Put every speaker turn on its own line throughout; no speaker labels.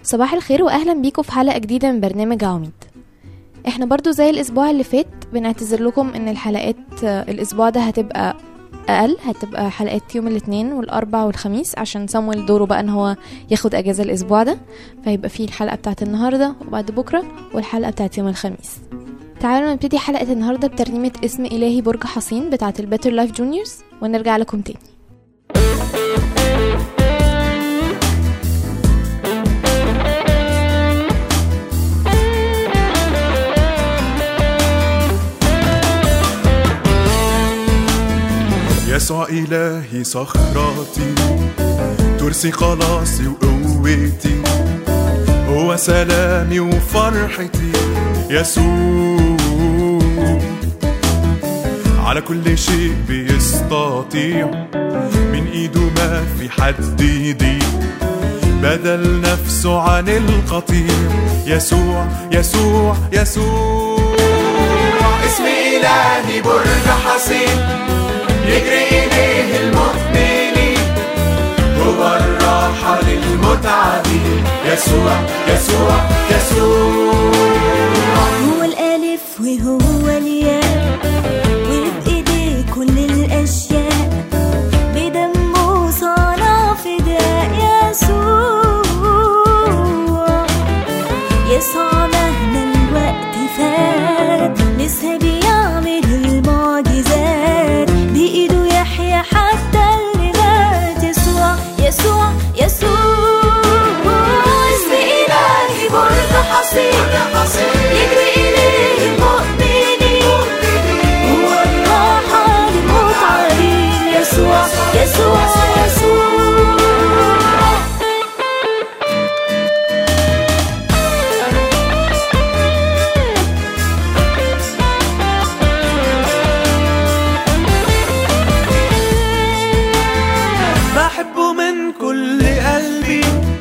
صباح الخير واهلا بيكم في حلقه جديده من برنامج عواميد احنا برضو زي الاسبوع اللي فات بنعتذر لكم ان الحلقات آه، الاسبوع ده هتبقى اقل هتبقى حلقات يوم الاثنين والاربع والخميس عشان صامويل دوره بقى ان هو ياخد اجازه الاسبوع ده فيبقى فيه الحلقه بتاعت النهارده وبعد بكره والحلقه بتاعت يوم الخميس تعالوا نبتدي حلقه النهارده بترنيمه اسم الهي برج حصين بتاعت البيتر لايف جونيورز ونرجع لكم تاني
يسوع إلهي صخرتي ترسي خلاصي وقوتي هو سلامي وفرحتي يسوع على كل شيء بيستطيع من ايده ما في حد يضيق بدل نفسه عن القطيع يسوع يسوع يسوع اسم إلهي برج حصين يجري إليه المؤمنين هو الراحة للمتعبين يسوع يسوع يسوع
هو الألف وهو الياء وبإيديه كل الأشياء بدمه صنع فداء يسوع يسوع مهما الوقت فات لسه بيعمل المعجزات بإيده يحيى حتى اللي مات يسوع يسوع يسوع اسم إلهي برج حصين يجري إليه المؤمنين هو الراحة للمتعبين يسوع يسوع يسوع
بحبه من كل قلبي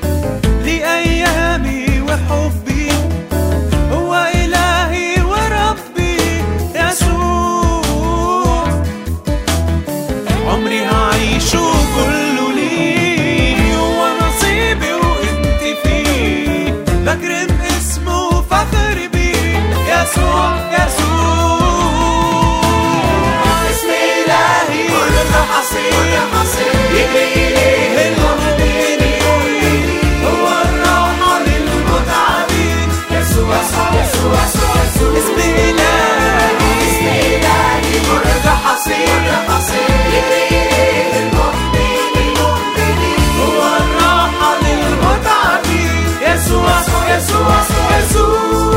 لأيامي وحبي هو إلهي وربي يسوع عمري هعيشه كله ليه هو نصيبي وانت فيه بكرم اسمه وفخر بيه يسوع يسوع اسم إلهي كل حصين يجري إليه المؤمنين هو الراحة للمتعبين يسوع يسوع يسوع يسوع اسم إلهي اسم إلهي كل حصين يجري إليه المؤمنين هو الراحة للمتعبين يسوع يسوع يسوع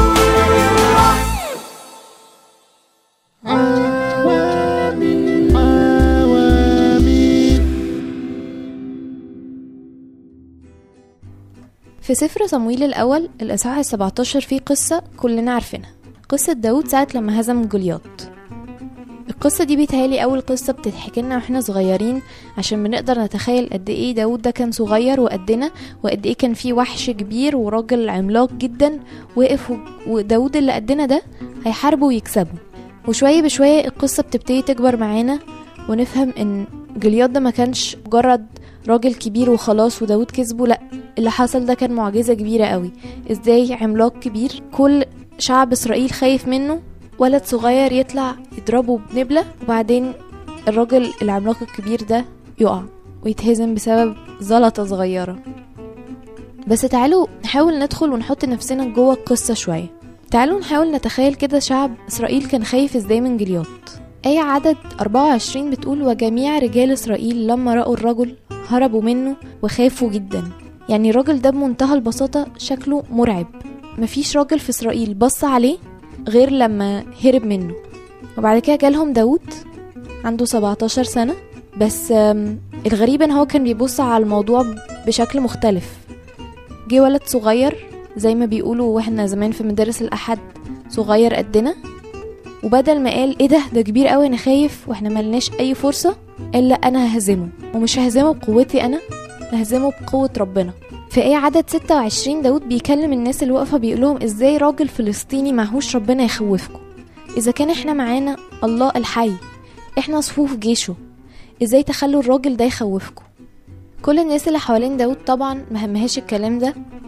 في سفر صمويل الأول الإصحاح السبعتاشر فيه قصة كلنا عارفينها قصة داود ساعة لما هزم جولياط القصة دي بيتهيألي أول قصة بتتحكي لنا واحنا صغيرين عشان بنقدر نتخيل قد ايه داود ده كان صغير وقدنا وقد ايه كان فيه وحش كبير وراجل عملاق جدا وقف و- وداود اللي قدنا ده هيحاربه ويكسبه وشوية بشوية القصة بتبتدي تكبر معانا ونفهم ان جولياط ده ما كانش مجرد راجل كبير وخلاص وداود كسبه لا اللي حصل ده كان معجزة كبيرة قوي ازاي عملاق كبير كل شعب اسرائيل خايف منه ولد صغير يطلع يضربه بنبلة وبعدين الراجل العملاق الكبير ده يقع ويتهزم بسبب زلطة صغيرة بس تعالوا نحاول ندخل ونحط نفسنا جوه القصة شوية تعالوا نحاول نتخيل كده شعب إسرائيل كان خايف ازاي من جلياط آية عدد 24 بتقول وجميع رجال إسرائيل لما رأوا الرجل هربوا منه وخافوا جدا يعني الراجل ده بمنتهى البساطة شكله مرعب مفيش راجل في إسرائيل بص عليه غير لما هرب منه وبعد كده جالهم داود عنده 17 سنة بس آم، الغريب ان هو كان بيبص على الموضوع بشكل مختلف جه ولد صغير زي ما بيقولوا واحنا زمان في مدارس الأحد صغير قدنا وبدل ما قال ايه ده ده كبير قوي انا خايف واحنا ملناش اي فرصة قال لا انا ههزمه ومش ههزمه بقوتي انا ههزمه بقوة ربنا في ايه عدد 26 داود بيكلم الناس اللي واقفة بيقول لهم ازاي راجل فلسطيني معهوش ربنا يخوفكم اذا كان احنا معانا الله الحي احنا صفوف جيشه ازاي تخلوا الراجل ده يخوفكم كل الناس اللي حوالين داود طبعا مهمهاش الكلام ده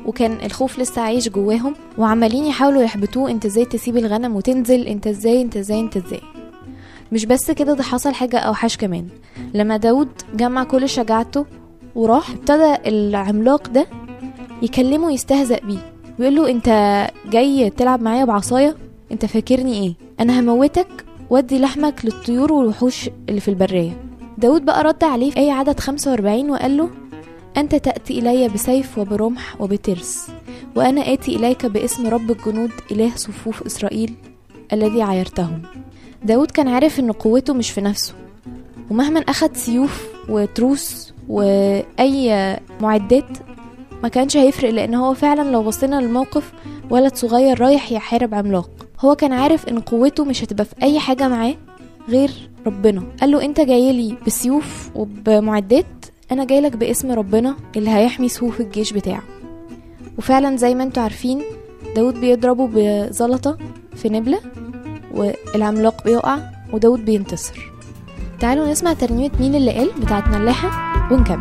وكان الخوف لسه عايش جواهم وعمالين يحاولوا يحبطوه انت ازاي تسيب الغنم وتنزل انت ازاي انت ازاي انت ازاي مش بس كده ده حصل حاجة أوحش كمان لما داود جمع كل شجاعته وراح ابتدى العملاق ده يكلمه يستهزأ بيه ويقول له انت جاي تلعب معايا بعصاية انت فاكرني ايه انا هموتك وادي لحمك للطيور والوحوش اللي في البرية داود بقى رد عليه في آية عدد 45 وقال له أنت تأتي إلي بسيف وبرمح وبترس وأنا آتي إليك باسم رب الجنود إله صفوف إسرائيل الذي عايرتهم داود كان عارف إن قوته مش في نفسه ومهما أخد سيوف وتروس وأي معدات ما كانش هيفرق لأن هو فعلا لو بصينا للموقف ولد صغير رايح يحارب عملاق هو كان عارف إن قوته مش هتبقى في أي حاجة معاه غير ربنا قال له انت جاي لي بسيوف وبمعدات انا جاي لك باسم ربنا اللي هيحمي صفوف الجيش بتاعه وفعلا زي ما انتوا عارفين داود بيضربه بزلطة في نبلة والعملاق بيقع وداود بينتصر تعالوا نسمع ترنيمة مين اللي قال بتاعت ملاحة ونكمل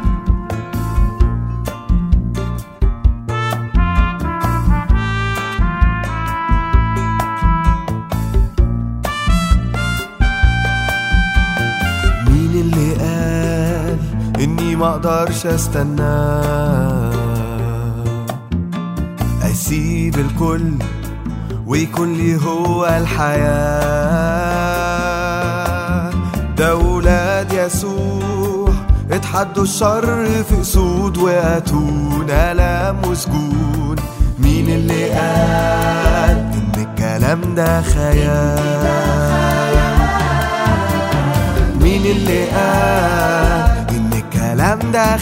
مين اللي قال اني ما اقدرش استنى اسيب الكل ويكون لي هو الحياة ده ولاد يسوع اتحدوا الشر في اسود واتون الام وسجون مين اللي قال ان الكلام ده خيال مين اللي قال ان الكلام ده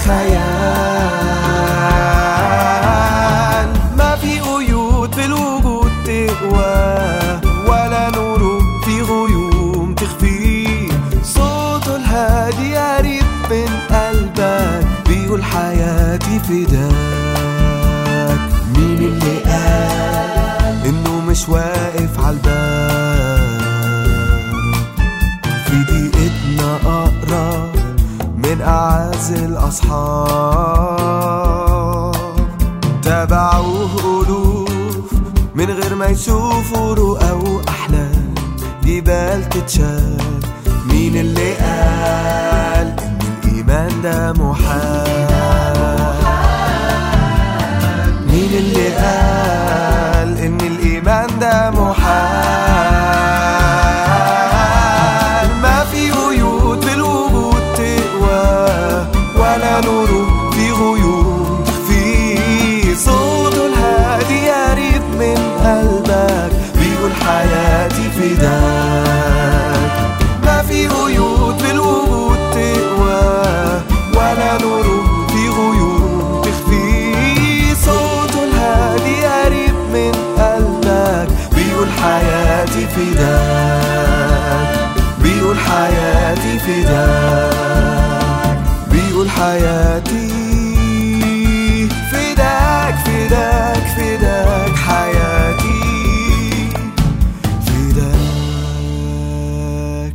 خيال ما في قيود في الوجود تقوى ولا نور في غيوم تخفي صوته الهادي قريب من قلبك بيقول حياتي فداك مين اللي قال انه مش واقف على الباب في دقيقتنا أقرب من أعز الأصحاب تبعوه ألوف من غير ما يشوفوا رؤى وأحلام جبال تتشال مين اللي قال إن الإيمان ده محال مين اللي قال إن الإيمان ده محال ما في قيود في الوجود تقوى ولا نور في غيوم تخفي صوته الهادي قريب من قلبك بيقول حياتي فداك ما في قيود في الوجود تقوى ولا نور في غيوم تخفي صوته الهادي قريب من قلبك بيقول حياتي فداك بيقول حياتي فداك بيقول حياتي فداك فداك فداك حياتي فداك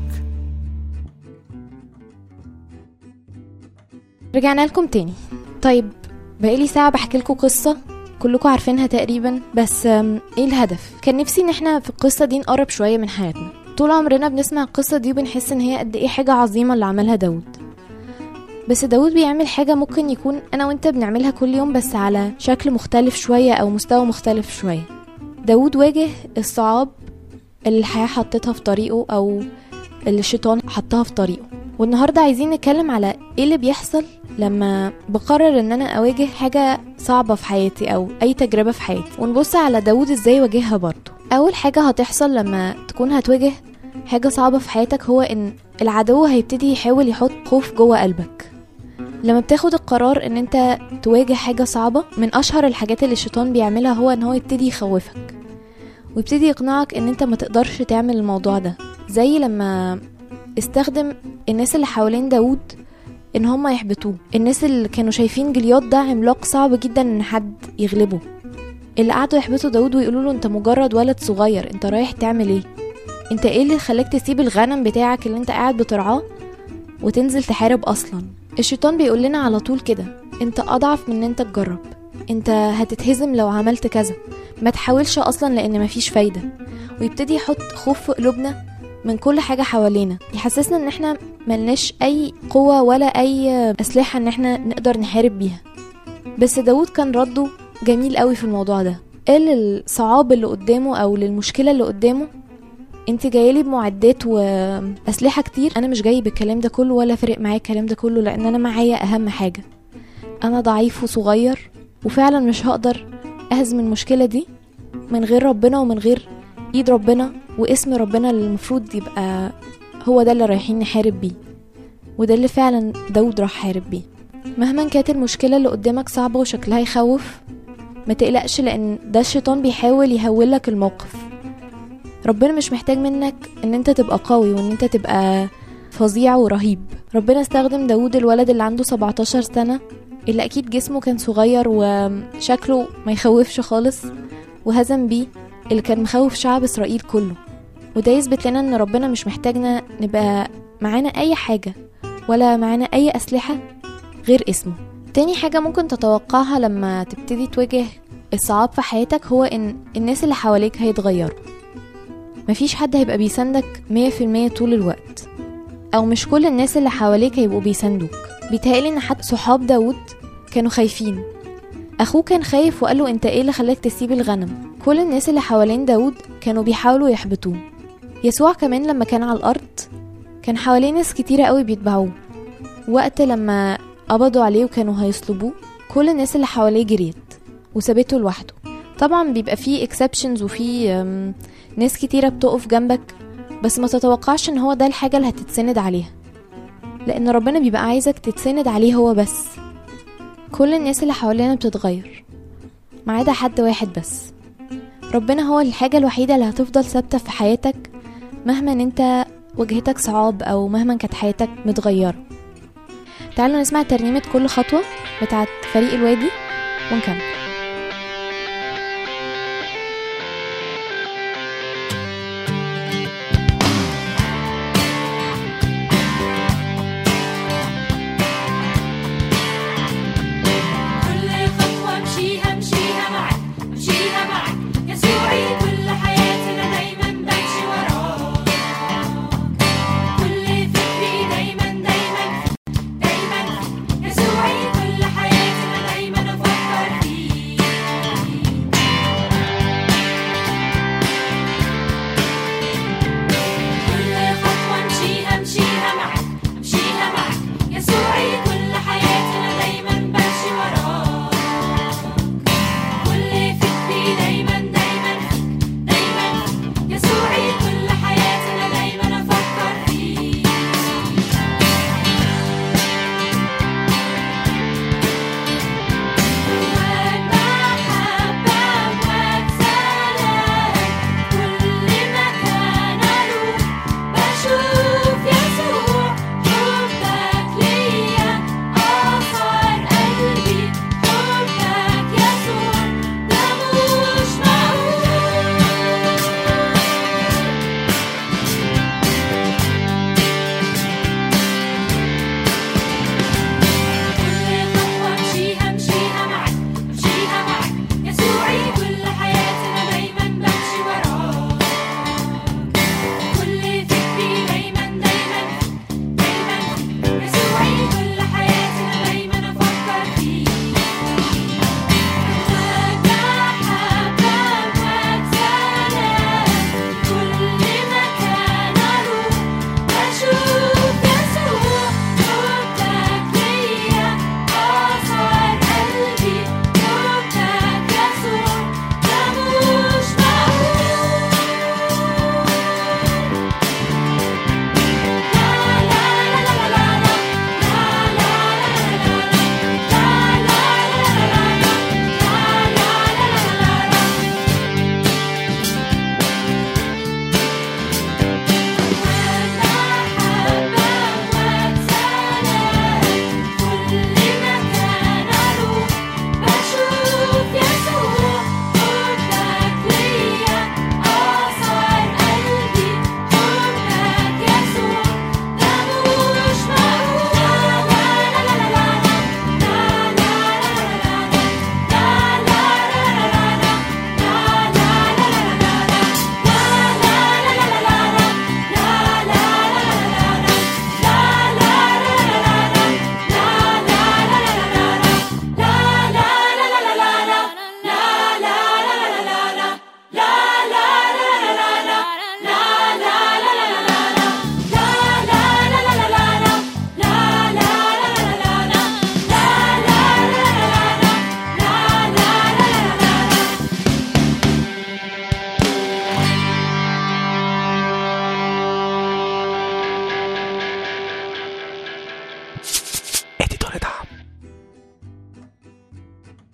رجعنا لكم تاني طيب بقالي ساعة بحكي لكم قصة كلكم عارفينها تقريبا بس أم، ايه الهدف كان نفسي ان احنا في القصة دي نقرب شوية من حياتنا طول عمرنا بنسمع القصة دي وبنحس ان هي قد ايه حاجة عظيمة اللي عملها داود بس داود بيعمل حاجة ممكن يكون انا وانت بنعملها كل يوم بس على شكل مختلف شوية او مستوى مختلف شوية داود واجه الصعاب اللي الحياة حطتها في طريقه او اللي الشيطان حطها في طريقه والنهارده عايزين نتكلم على ايه اللي بيحصل لما بقرر ان انا اواجه حاجه صعبه في حياتي او اي تجربه في حياتي ونبص على داود ازاي واجهها برضه اول حاجه هتحصل لما تكون هتواجه حاجه صعبه في حياتك هو ان العدو هيبتدي يحاول يحط خوف جوه قلبك لما بتاخد القرار ان انت تواجه حاجه صعبه من اشهر الحاجات اللي الشيطان بيعملها هو ان هو يبتدي يخوفك ويبتدي يقنعك ان انت ما تقدرش تعمل الموضوع ده زي لما استخدم الناس اللي حوالين داود ان هم يحبطوه الناس اللي كانوا شايفين جلياد ده عملاق صعب جدا ان حد يغلبه اللي قعدوا يحبطوا داود ويقولوا له انت مجرد ولد صغير انت رايح تعمل ايه انت ايه اللي خلاك تسيب الغنم بتاعك اللي انت قاعد بترعاه وتنزل تحارب اصلا الشيطان بيقول لنا على طول كده انت اضعف من ان انت تجرب انت هتتهزم لو عملت كذا ما تحاولش اصلا لان مفيش فايدة ويبتدي يحط خوف في قلوبنا من كل حاجة حوالينا يحسسنا ان احنا ملناش اي قوة ولا اي اسلحة ان احنا نقدر نحارب بيها بس داود كان رده جميل قوي في الموضوع ده قال للصعاب اللي قدامه او للمشكلة اللي قدامه انت جايلي بمعدات واسلحة كتير انا مش جاي بالكلام ده كله ولا فارق معايا الكلام ده كله لان انا معايا اهم حاجة انا ضعيف وصغير وفعلا مش هقدر اهزم المشكلة دي من غير ربنا ومن غير ايد ربنا واسم ربنا اللي المفروض يبقى هو ده اللي رايحين نحارب بيه وده اللي فعلا داود راح حارب بيه مهما كانت المشكلة اللي قدامك صعبة وشكلها يخوف ما تقلقش لان ده الشيطان بيحاول يهولك الموقف ربنا مش محتاج منك ان انت تبقى قوي وان انت تبقى فظيع ورهيب ربنا استخدم داود الولد اللي عنده 17 سنة اللي اكيد جسمه كان صغير وشكله ما يخوفش خالص وهزم بيه اللي كان مخوف شعب اسرائيل كله وده يثبت لنا ان ربنا مش محتاجنا نبقى معانا اي حاجة ولا معانا اي اسلحة غير اسمه تاني حاجة ممكن تتوقعها لما تبتدي تواجه الصعاب في حياتك هو ان الناس اللي حواليك هيتغيروا مفيش حد هيبقى بيساندك مية في المية طول الوقت او مش كل الناس اللي حواليك هيبقوا بيساندوك بيتهيألي ان حتى صحاب داود كانوا خايفين اخوه كان خايف وقال له انت ايه اللي خلاك تسيب الغنم كل الناس اللي حوالين داود كانوا بيحاولوا يحبطوه يسوع كمان لما كان على الارض كان حواليه ناس كتيرة قوي بيتبعوه وقت لما قبضوا عليه وكانوا هيصلبوه كل الناس اللي حواليه جريت وسابته لوحده طبعا بيبقى فيه اكسبشنز وفيه أم، ناس كتيرة بتقف جنبك بس ما تتوقعش ان هو ده الحاجة اللي هتتسند عليها لان ربنا بيبقى عايزك تتسند عليه هو بس كل الناس اللي حوالينا بتتغير ما عدا حد واحد بس ربنا هو الحاجة الوحيدة اللي هتفضل ثابتة في حياتك مهما ان انت واجهتك صعاب او مهما كانت حياتك متغيرة تعالوا نسمع ترنيمة كل خطوة بتاعت فريق الوادي ونكمل
كل خطوة امشيها امشيها معك امشيها معك يسوعي كل حياتنا دايما بمشي وراك كل فكري دايما دايما دايما يسوعي كل حياتنا دايما افكر فيك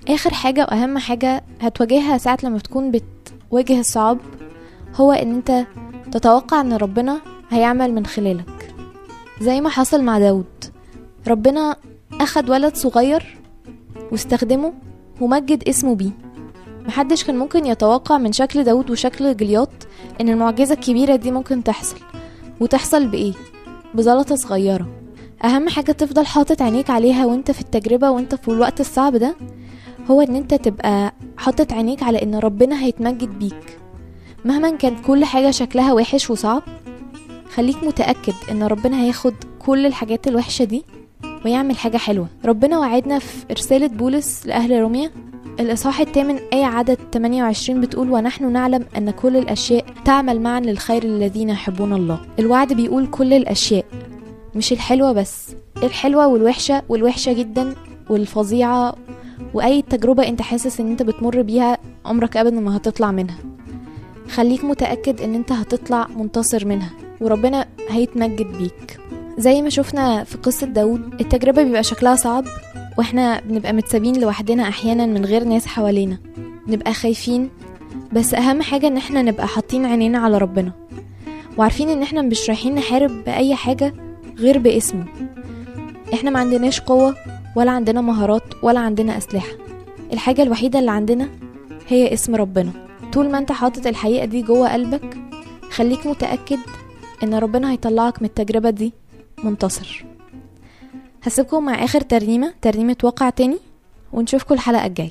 اخر حاجة واهم حاجة هتواجهها ساعة لما تكون بتواجه الصعاب هو ان انت تتوقع ان ربنا هيعمل من خلالك زي ما حصل مع داود ربنا اخد ولد صغير واستخدمه ومجد اسمه بيه محدش كان ممكن يتوقع من شكل داود وشكل جلياط ان المعجزة الكبيرة دي ممكن تحصل وتحصل بايه بزلطة صغيرة اهم حاجة تفضل حاطط عينيك عليها وانت في التجربة وانت في الوقت الصعب ده هو ان انت تبقى حاطط عينيك على ان ربنا هيتمجد بيك مهما كان كل حاجة شكلها وحش وصعب خليك متأكد ان ربنا هياخد كل الحاجات الوحشة دي ويعمل حاجة حلوة ربنا وعدنا في رسالة بولس لأهل روميا الإصحاح الثامن آية عدد 28 بتقول ونحن نعلم أن كل الأشياء تعمل معا للخير الذين يحبون الله الوعد بيقول كل الأشياء مش الحلوة بس الحلوة والوحشة والوحشة جدا والفظيعة وأي تجربة أنت حاسس أن أنت بتمر بيها عمرك أبدا ما هتطلع منها خليك متأكد أن أنت هتطلع منتصر منها وربنا هيتمجد بيك زي ما شفنا في قصة داود التجربة بيبقى شكلها صعب واحنا بنبقى متسابين لوحدنا احيانا من غير ناس حوالينا نبقى خايفين بس اهم حاجة ان احنا نبقى حاطين عينينا على ربنا وعارفين ان احنا مش رايحين نحارب بأي حاجة غير باسمه احنا ما عندناش قوة ولا عندنا مهارات ولا عندنا اسلحة الحاجة الوحيدة اللي عندنا هي اسم ربنا طول ما انت حاطط الحقيقة دي جوه قلبك خليك متأكد ان ربنا هيطلعك من التجربة دي منتصر هسيبكم مع اخر ترنيمة ترنيمة واقع تاني ونشوفكم الحلقة الجاية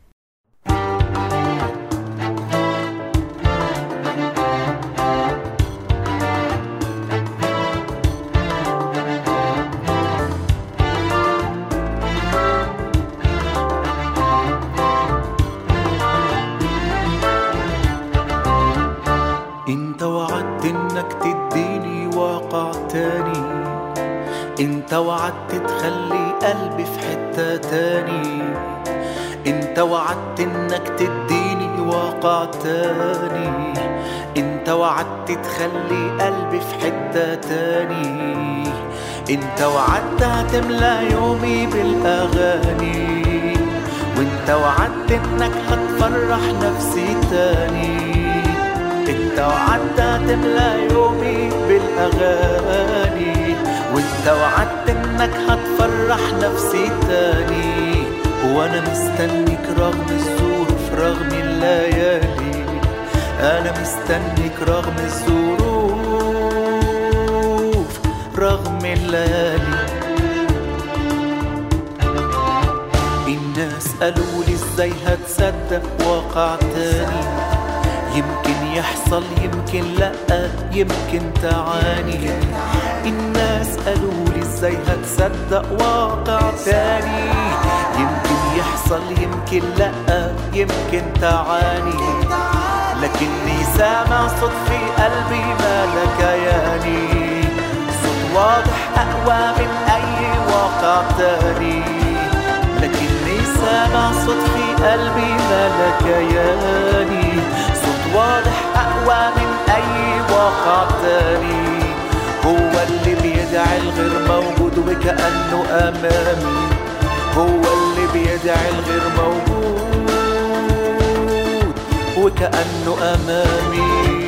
انت وعدت انك تديني واقع تاني انت وعدت تخلي قلبي في حتة تاني انت وعدت انك تديني واقع تاني انت وعدت تخلي قلبي في حتة تاني انت وعدت هتملى يومي بالاغاني وانت وعدت انك هتفرح نفسي تاني انت وعدت هتملى يومي بالاغاني وانت وعدت انك هتفرح نفسي تاني وانا مستنيك رغم الظروف رغم الليالي انا مستنيك رغم الظروف رغم الليالي الناس قالوا لي ازاي هتصدق واقع تاني يمكن يحصل يمكن لا يمكن تعاني الناس قالوا لي ازاي هتصدق واقع تاني يمكن يحصل يمكن لا يمكن تعاني لكني سامع صوت في قلبي ما كياني صوت واضح اقوى من اي واقع تاني لكني سامع صوت في قلبي ما كياني صوت واضح اقوى من اي واقع تاني هو اللي بيدعي الغير موجود وكأنه امامي هو اللي بيدعي الغير موجود وكأنه امامي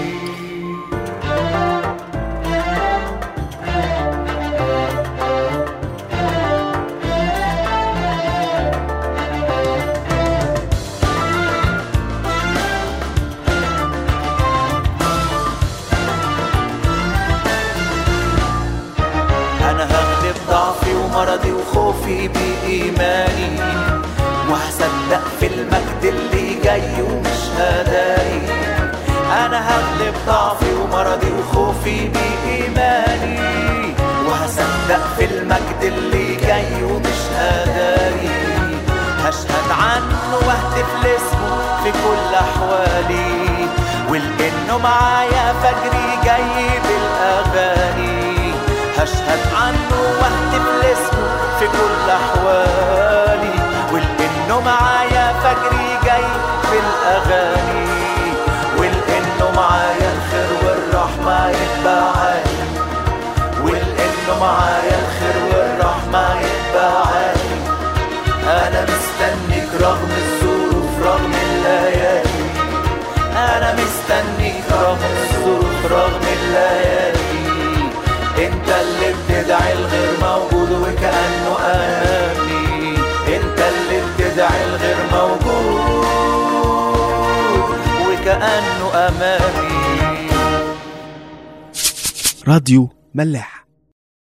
انا هغلب ضعفي ومرضي وخوفي بايماني وهصدق في المجد اللي جاي ومش هداري انا هغلب ضعفي ومرضي وخوفي بايماني وهصدق في المجد اللي جاي ومش هداري هشهد عنه واهتف لاسمه في كل احوالي ولانه معايا فجري جاي بالاغاني هشهد عنه واهتف لاسمه في كل احوالي ولانه معايا فجري جاي بالاغاني ولانه معايا الخير والرحمه يتبعاني ولانه معايا الخير والرحمه يتبعاني انا مستني مستنيك رغم الظروف رغم الليالي انا مستنيك رغم الظروف رغم الليالي انت اللي بتدعي الغير موجود وكأنه امامي انت اللي بتدعي الغير موجود وكأنه امامي
راديو ملاح